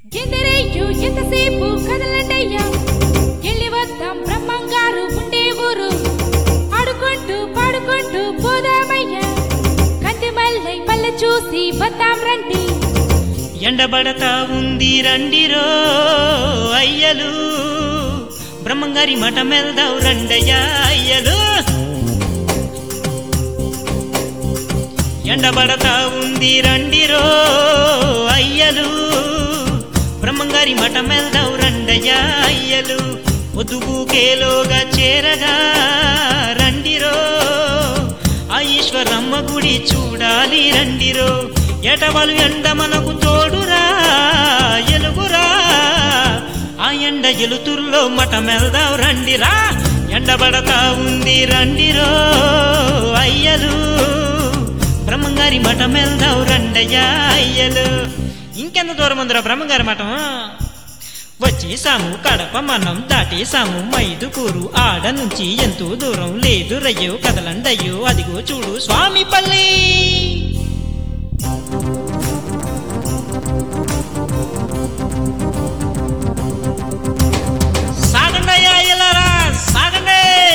ఎందరయ్యో ఎంతసేపు కదలండయ్యా ఎల్లి వద్దాం బ్రహ్మంగారు ఉండే ఊరు ఆడుకుంటూ పాడుకుంటూ పోదామయ్యా కంది మల్లై పల్లె చూసి వద్దాం రండి ఎండబడతా ఉంది రండిరో అయ్యలు బ్రహ్మంగారి మఠమెల్దావు రండయ్యా అయ్యలు ఎండబడతా ఉంది రండిరో అయ్యలు బ్రహ్మంగారి మఠమెల్దావు రండయ్యా అయ్యలు పొద్దుగూకేలోగా చేరగా రండిరో ఆ ఈశ్వరమ్మ గుడి చూడాలి రండిరో ఎటవలు ఎండ మనకు తోడురా ఎలుగురా ఆ ఎండ ఎలుతుర్లో మఠమెల్దావు రండిరా ఎండబడతా ఉంది రండిరో అయ్యలు బ్రహ్మంగారి మఠం వెళ్దావు రండయ్యా అయ్యలు ఇంకెంత దూరం ఉందిరా బ్రహ్మంగారి మఠం వచ్చేసాము కడప మనం దాటేసాము మైదుకూరు ఆడ నుంచి ఎంతో దూరం లేదు రయ్యో కదలండయ్యో అదిగో చూడు స్వామి పల్లి సాగండయ్యా అయ్యలారా సాగండి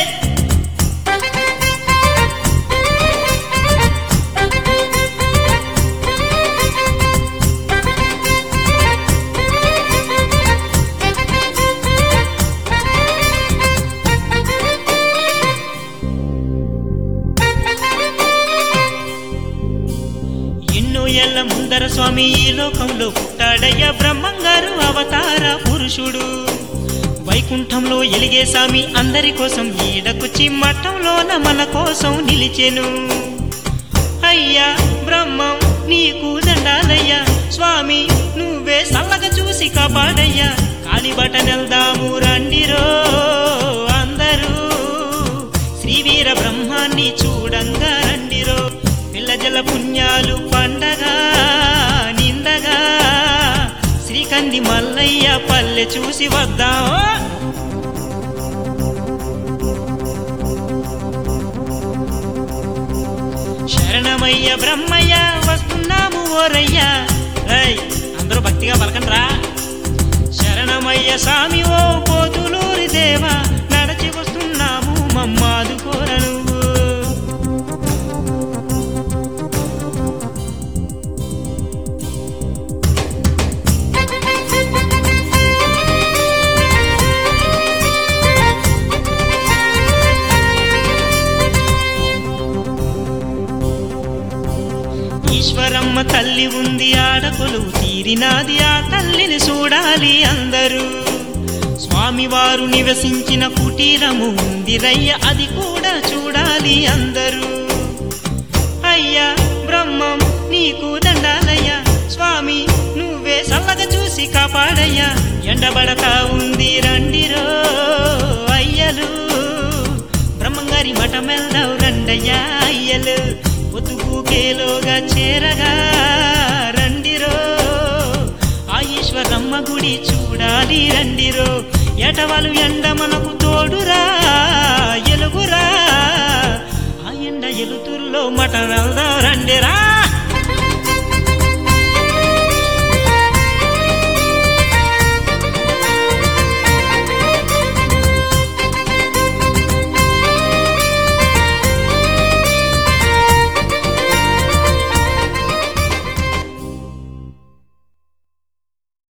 ఎన్నో ఏళ్ల ముందర స్వామి ఈ లోకంలో పుట్టాడయ్య బ్రహ్మంగారు అవతార పురుషుడు వైకుంఠంలో ఎలిగే స్వామి అందరి కోసం ఈడకొచ్చి మఠంలోన మన కోసం నిలిచెను అయ్యా బ్రహ్మం నీకు దండాలయ్యా స్వామి నువ్వే సల్లగా చూసి కాపాడయ్యా కాలిబట నెల్దాము రండిరో అందరూ శ్రీవీర బ్రహ్మాన్ని చూడంగా రండిరో పిల్లజల పుణ్యాలు పండగా నిందగా శ్రీకంది మల్లయ్య పల్లె చూసి వద్దాం శరణమయ్య బ్రహ్మయ్య వస్తున్నాము ఓరయ్యా రేయ్ అందరూ భక్తిగా పలకండ్రా శరణమయ్య స్వామి ఓ పోతులూరి దేవా నడచి వస్తున్నాము మమ్మాదు కోర నువ్వు ఈశ్వరమ్మ తల్లి ఉంది ఆడకొలు తీరినాది ఆ తల్లిని చూడాలి అందరూ స్వామివారు నివసించిన కుటీరము ఉందిరయ్య అది కూడా చూడాలి అందరూ అయ్యా బ్రహ్మం నీకు దండాలయ్యా స్వామి నువ్వే సల్లగా చూసి కాపాడయ్యా ఎండబడతా ఉంది రండిరో అయ్యలు బ్రహ్మంగారి మఠమెల్దావు రండయ్యా అయ్యలు పొద్దుగూకేలోగా చేరగా రండిరో ఆ ఈశ్వరమ్మ గుడి చూడాలి రండిరో ఎటవలు ఎండ మనకు తోడురా ఎలుగురా ఆ ఎండ ఎలుతుర్లో మట వెళ్దాం రండిరా